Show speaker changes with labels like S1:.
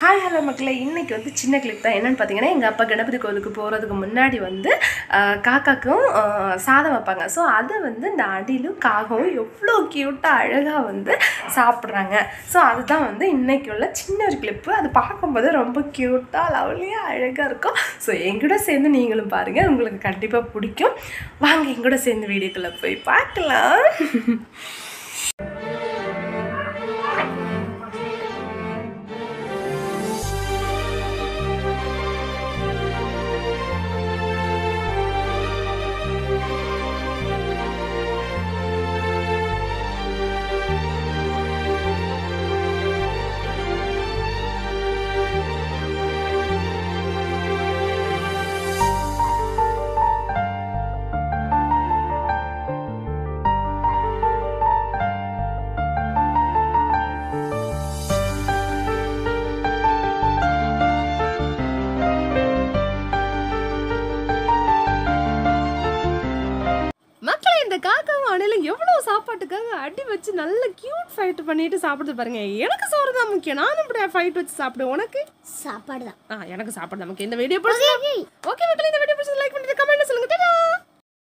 S1: hi hello மக்களே இன்னைக்கு வந்து சின்ன கிளிப் தான் என்னன்னு பார்த்தீங்கன்னா எங்கள் அப்பா கணபதி கோயிலுக்கு போகிறதுக்கு முன்னாடி வந்து ஆஹ், காக்காக்கும் ஆஹ், சாதம் வைப்பாங்க ஸோ அதை வந்து இந்த அடிலும் காகவும் எவ்வளோ க்யூட்டாக அழகாக வந்து சாப்பிட்றாங்க ஸோ அதுதான் வந்து இன்னைக்கு உள்ள சின்ன ஒரு கிளிப்பு அது பார்க்கும்போது ரொம்ப க்யூட்டாக லவ்லியாக அழகாக இருக்கும் ஸோ எங்கூட சேர்ந்து நீங்களும் பாருங்கள் உங்களுக்கு கண்டிப்பாக பிடிக்கும் வாங்க எங்கூட சேர்ந்து வீடியோக்குள்ளே போய் பார்க்கலாம் மக்களே இந்த காக்காவும் அணிலும் எவ்வளோ சாப்பாட்டுக்காக அடி வச்சு நல்ல கியூட் ஃபைட் பண்ணிட்டு சாப்பிடுது பாருங்க எனக்கு சோறு தான் முக்கியம் நானும் இப்படி ஃபைட் வச்சு சாப்பிடுவேன் உனக்கு
S2: சாப்பாடு தான்
S1: ஆ எனக்கு சாப்பாடு தான் முக்கியம் இந்த வீடியோ பிடிச்சி ஓகே மக்களே இந்த வீடியோ பிடிச்சி லைக் பண்ணிட்டு கமெண்ட் சொல்லுங்க டாடா